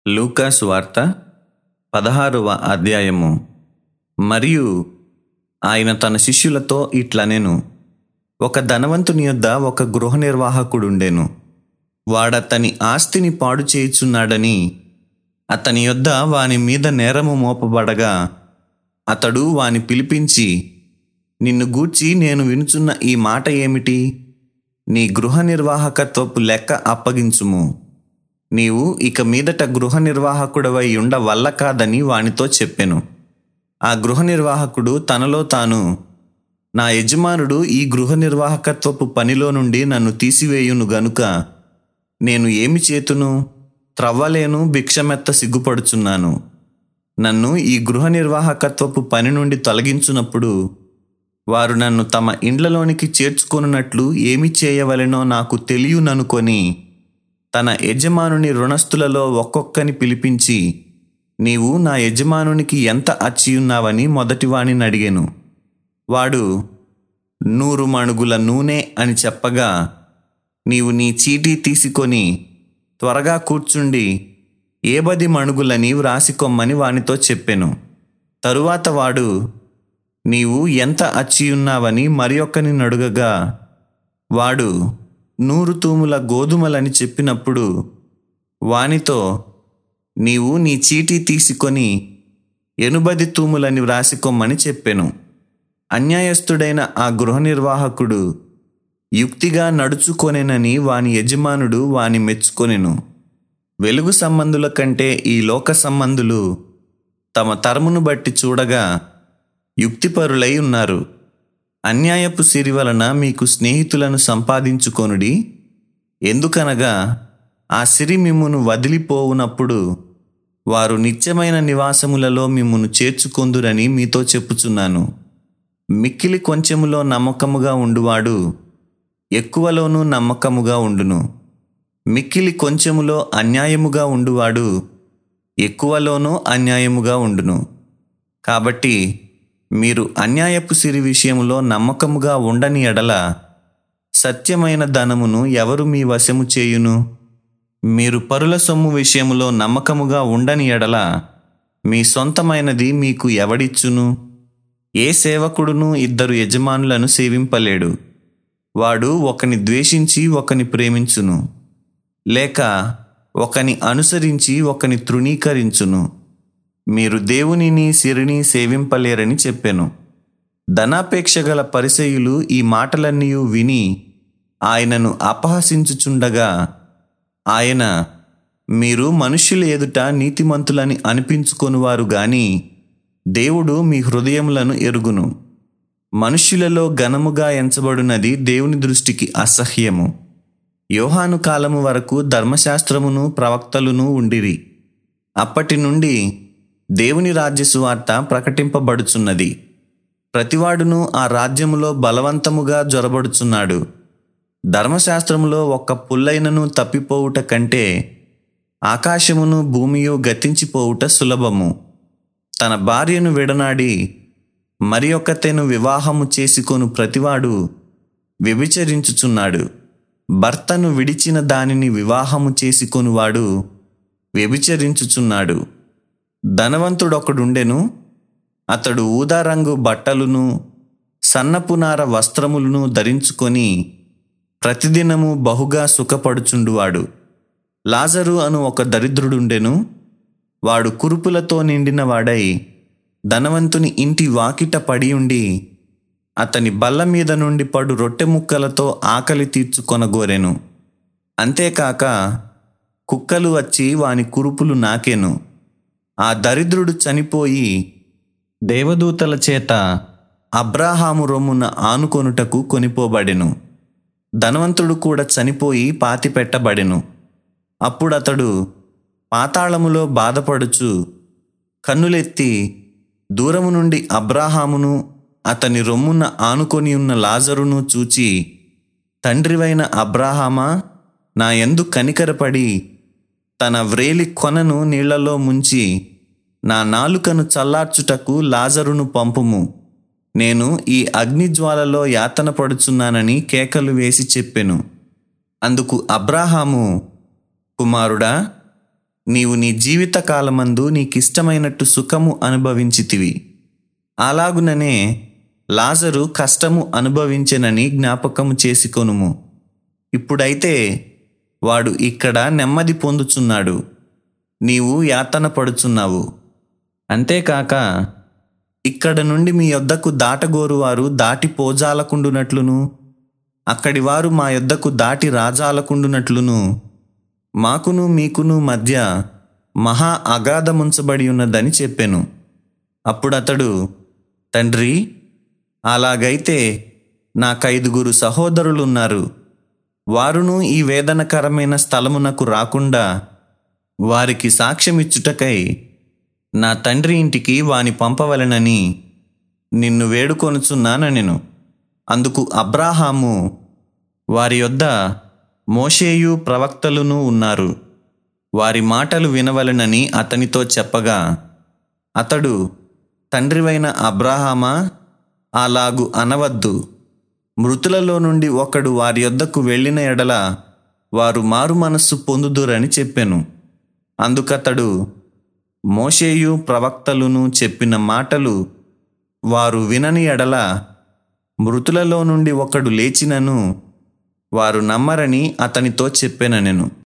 లూకాసు వార్త పదహారవ అధ్యాయము మరియు ఆయన తన శిష్యులతో ఇట్లనెను ఒక ధనవంతుని యొద్ద ఒక గృహ నిర్వాహకుడుండెను వాడతని ఆస్తిని పాడు చేయుచున్నాడని అతని యొద్ద వాని మీద నేరము మోపబడగా అతడు వాని పిలిపించి నిన్ను గూర్చి నేను వినుచున్న ఈ మాట ఏమిటి నీ గృహ నిర్వాహకత్వపు లెక్క అప్పగించుము నీవు ఇక మీదట గృహ నిర్వాహకుడవై ఉండ వల్ల కాదని వానితో చెప్పెను ఆ గృహ నిర్వాహకుడు తనలో తాను నా యజమానుడు ఈ గృహ నిర్వాహకత్వపు పనిలో నుండి నన్ను తీసివేయును గనుక నేను ఏమి చేతును త్రవ్వలేను భిక్షమెత్త సిగ్గుపడుచున్నాను నన్ను ఈ గృహ నిర్వాహకత్వపు పని నుండి తొలగించునప్పుడు వారు నన్ను తమ ఇండ్లలోనికి చేర్చుకొనున్నట్లు ఏమి చేయవలెనో నాకు తెలియననుకొని తన యజమానుని రుణస్థులలో ఒక్కొక్కని పిలిపించి నీవు నా యజమానునికి ఎంత అచ్చియున్నావని మొదటివాణిని అడిగాను వాడు నూరు మణుగుల నూనె అని చెప్పగా నీవు నీ చీటీ తీసుకొని త్వరగా కూర్చుండి ఏ బది మణుగులని వ్రాసికొమ్మని వానితో చెప్పెను తరువాత వాడు నీవు ఎంత అచ్చియున్నావని మరి ఒక్కని నడుగగా వాడు నూరు తూముల గోధుమలని చెప్పినప్పుడు వానితో నీవు నీ చీటీ తీసుకొని ఎనుబది తూములని వ్రాసికొమ్మని చెప్పెను అన్యాయస్తుడైన ఆ గృహ నిర్వాహకుడు యుక్తిగా నడుచుకొనెనని వాని యజమానుడు వాని మెచ్చుకొనెను వెలుగు సంబంధుల కంటే ఈ లోక సంబంధులు తమ తరమును బట్టి చూడగా యుక్తిపరులై ఉన్నారు అన్యాయపు సిరి వలన మీకు స్నేహితులను సంపాదించుకొనుడి ఎందుకనగా ఆ సిరి మిమ్మును వదిలిపోవునప్పుడు వారు నిత్యమైన నివాసములలో మిమ్మును చేర్చుకొందురని మీతో చెప్పుచున్నాను మిక్కిలి కొంచెములో నమ్మకముగా ఉండువాడు ఎక్కువలోనూ నమ్మకముగా ఉండును మిక్కిలి కొంచెములో అన్యాయముగా ఉండువాడు ఎక్కువలోనూ అన్యాయముగా ఉండును కాబట్టి మీరు అన్యాయపు సిరి విషయములో నమ్మకముగా ఉండని ఎడల సత్యమైన ధనమును ఎవరు మీ వశము చేయును మీరు పరుల సొమ్ము విషయములో నమ్మకముగా ఉండని ఎడల మీ సొంతమైనది మీకు ఎవడిచ్చును ఏ సేవకుడును ఇద్దరు యజమానులను సేవింపలేడు వాడు ఒకని ద్వేషించి ఒకని ప్రేమించును లేక ఒకని అనుసరించి ఒకని తృణీకరించును మీరు దేవునిని సిరిని సేవింపలేరని చెప్పెను ధనాపేక్ష గల పరిసయులు ఈ మాటలన్నీ విని ఆయనను అపహసించుచుండగా ఆయన మీరు మనుష్యుల ఎదుట నీతిమంతులని అనిపించుకొనువారు గాని దేవుడు మీ హృదయములను ఎరుగును మనుష్యులలో ఘనముగా ఎంచబడినది దేవుని దృష్టికి అసహ్యము యోహాను కాలము వరకు ధర్మశాస్త్రమును ప్రవక్తలును ఉండిరి అప్పటి నుండి దేవుని రాజ్య సువార్త ప్రకటింపబడుచున్నది ప్రతివాడును ఆ రాజ్యములో బలవంతముగా జొరబడుచున్నాడు ధర్మశాస్త్రములో ఒక్క పుల్లైనను తప్పిపోవుట కంటే ఆకాశమును భూమియు గతించిపోవుట సులభము తన భార్యను విడనాడి మరి ఒక్కతేను వివాహము చేసుకొను ప్రతివాడు వ్యభిచరించుచున్నాడు భర్తను విడిచిన దానిని వివాహము చేసుకొనువాడు వ్యభిచరించుచున్నాడు ధనవంతుడొకడుండెను అతడు ఊదారంగు బట్టలును సన్నపునార వస్త్రములను ధరించుకొని ప్రతిదినము బహుగా సుఖపడుచుండువాడు లాజరు అను ఒక దరిద్రుడుండెను వాడు కురుపులతో నిండిన వాడై ధనవంతుని ఇంటి వాకిట పడి ఉండి అతని బల్ల మీద నుండి పడు రొట్టె ముక్కలతో ఆకలి తీర్చుకొనగోరెను అంతేకాక కుక్కలు వచ్చి వాని కురుపులు నాకెను ఆ దరిద్రుడు చనిపోయి దేవదూతల చేత అబ్రాహాము రొమ్మున ఆనుకొనుటకు కొనిపోబడెను ధనవంతుడు కూడా చనిపోయి పాతిపెట్టబడెను అప్పుడతడు పాతాళములో బాధపడుచు కన్నులెత్తి దూరము నుండి అబ్రాహామును అతని రొమ్మున ఆనుకొని ఉన్న లాజరును చూచి తండ్రివైన అబ్రాహామా నా ఎందు కనికరపడి తన వ్రేలి కొనను నీళ్లలో ముంచి నా నాలుకను చల్లార్చుటకు లాజరును పంపుము నేను ఈ అగ్నిజ్వాలలో యాతన పడుచున్నానని కేకలు వేసి చెప్పెను అందుకు అబ్రాహాము కుమారుడా నీవు నీ జీవిత కాలమందు నీకిష్టమైనట్టు సుఖము అనుభవించితివి అలాగుననే లాజరు కష్టము అనుభవించెనని జ్ఞాపకము చేసుకొనుము ఇప్పుడైతే వాడు ఇక్కడ నెమ్మది పొందుచున్నాడు నీవు యాతన పడుచున్నావు అంతేకాక ఇక్కడ నుండి మీ యొద్దకు దాటగోరువారు దాటి పోజాలకుండునట్లును అక్కడి వారు మా యొద్దకు దాటి రాజాలకుండునట్లును మాకును మీకును మధ్య మహా అగాధముంచబడి ఉన్నదని చెప్పాను అప్పుడతడు తండ్రి అలాగైతే నాకైదుగురు సహోదరులున్నారు వారును ఈ వేదనకరమైన స్థలమునకు రాకుండా వారికి సాక్ష్యమిచ్చుటకై నా తండ్రి ఇంటికి వాని పంపవలెనని నిన్ను వేడుకొనుచున్నానెను అందుకు అబ్రాహాము వారి యొద్ద మోషేయు ప్రవక్తలును ఉన్నారు వారి మాటలు వినవలెనని అతనితో చెప్పగా అతడు తండ్రివైన అబ్రాహామా అలాగు అనవద్దు మృతులలో నుండి ఒకడు వారి యొద్దకు వెళ్ళిన ఎడల వారు మారు మనస్సు పొందుదురని చెప్పెను అందుకతడు మోషేయు ప్రవక్తలును చెప్పిన మాటలు వారు వినని ఎడల మృతులలో నుండి ఒకడు లేచినను వారు నమ్మరని అతనితో చెప్పెన నేను